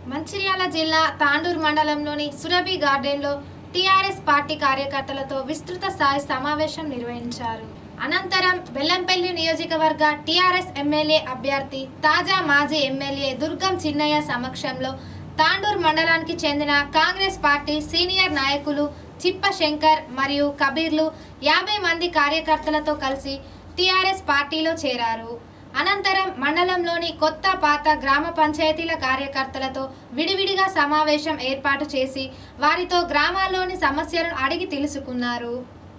మంచిర్యాల జిల్లా తాండూరు మండలంలోని సురభి గార్డెన్లో టీఆర్ఎస్ పార్టీ కార్యకర్తలతో విస్తృత స్థాయి సమావేశం నిర్వహించారు అనంతరం బెల్లంపల్లి నియోజకవర్గ టీఆర్ఎస్ ఎమ్మెల్యే అభ్యర్థి తాజా మాజీ ఎమ్మెల్యే దుర్గం చిన్నయ్య సమక్షంలో తాండూరు మండలానికి చెందిన కాంగ్రెస్ పార్టీ సీనియర్ నాయకులు చిప్ప శంకర్ మరియు కబీర్లు యాభై మంది కార్యకర్తలతో కలిసి టీఆర్ఎస్ పార్టీలో చేరారు అనంతరం మండలంలోని కొత్త పాత గ్రామ పంచాయతీల కార్యకర్తలతో విడివిడిగా సమావేశం ఏర్పాటు చేసి వారితో గ్రామాల్లోని సమస్యలను అడిగి తెలుసుకున్నారు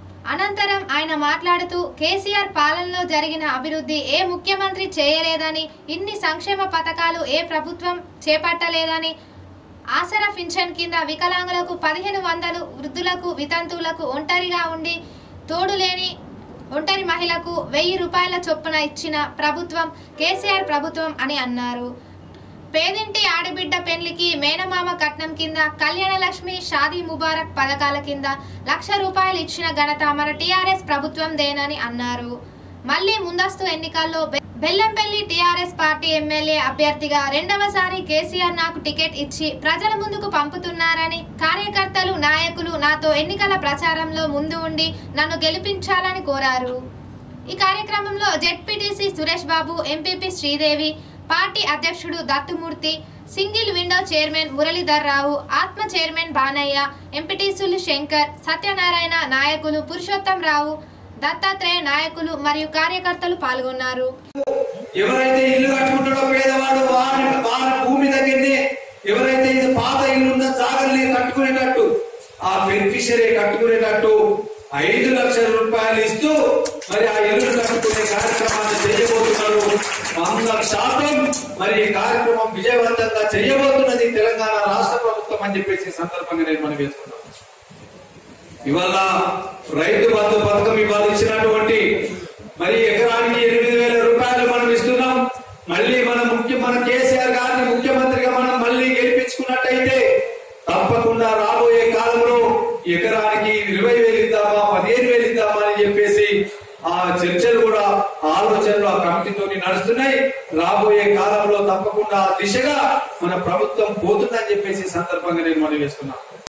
అనంతరం ఆయన మాట్లాడుతూ కేసీఆర్ పాలనలో జరిగిన అభివృద్ధి ఏ ముఖ్యమంత్రి చేయలేదని ఇన్ని సంక్షేమ పథకాలు ఏ ప్రభుత్వం చేపట్టలేదని ఆసరా పింఛన్ కింద వికలాంగులకు పదిహేను వందలు వృద్ధులకు వితంతువులకు ఒంటరిగా ఉండి తోడులేని ఒంటరి మహిళకు వెయ్యి రూపాయల చొప్పున ఇచ్చిన ప్రభుత్వం కేసీఆర్ ప్రభుత్వం అని అన్నారు పేదింటి ఆడబిడ్డ పెళ్లికి మేనమామ కట్నం కింద కళ్యాణ లక్ష్మి షాదీ ముబారక్ పథకాల కింద లక్ష రూపాయలు ఇచ్చిన ఘనత మన టీఆర్ఎస్ ప్రభుత్వం దేనని అన్నారు మళ్ళీ ముందస్తు ఎన్నికల్లో బె- బెల్లంపల్లి టీఆర్ఎస్ పార్టీ ఎమ్మెల్యే అభ్యర్థిగా రెండవసారి కేసీఆర్ నాకు టికెట్ ఇచ్చి ప్రజల ముందుకు పంపుతున్నారని కార్యకర్తలు నాయకులు నాతో ఎన్నికల ప్రచారంలో ముందు ఉండి నన్ను గెలిపించాలని కోరారు ఈ కార్యక్రమంలో ZPTC Suresh Babu MPP Sridevi party అధ్యక్షుడు Dattumurthy single window chairman Muralidhar Rao ఆత్మ చైర్మన్ బానయ్య ఎంపీటీసీలు శంకర్ సత్యనారాయణ నాయకులు పురుషోత్తం రావు దత్తాత్రేయ నాయకులు మరియు కార్యకర్తలు పాల్గొన్నారు ఎవరైతే ఇల్లు కట్టుకుంటాడో పేదవాడు వారి వారి భూమి దగ్గరనే ఎవరైతే ఇది పాత ఇల్లు ఉందో జాగల్ని కట్టుకునేటట్టు ఆ బెనిఫిషరీ కట్టుకునేటట్టు ఐదు లక్షల రూపాయలు ఇస్తూ మరి ఆ ఇల్లు కట్టుకునే కార్యక్రమాన్ని చేయబోతున్నారు వంద శాతం మరి ఈ కార్యక్రమం విజయవంతంగా చేయబోతున్నది తెలంగాణ రాష్ట్ర ప్రభుత్వం అని చెప్పేసి ఈ సందర్భంగా నేను మనం వేస్తున్నాను ఇవాళ రైతు బంధు పథకం ఇవాళ ఇచ్చినటువంటి మరి ఎకరానికి ఎనిమిది వేల రూపాయలు మనం ఇస్తున్నాం మళ్ళీ మన ముఖ్య మన కేసీఆర్ గారిని ముఖ్యమంత్రిగా మనం మళ్ళీ గెలిపించుకున్నట్టయితే తప్పకుండా రాబోయే కాలంలో ఎకరానికి ఇరవై వేలు ఇద్దామా పదిహేను వేలు ఇద్దామా అని చెప్పేసి ఆ చర్చలు కూడా ఆలోచనలు ఆ కమిటీతో నడుస్తున్నాయి రాబోయే కాలంలో తప్పకుండా ఆ దిశగా మన ప్రభుత్వం పోతుందని చెప్పేసి ఈ సందర్భంగా నేను మనం వేస్తున్నాను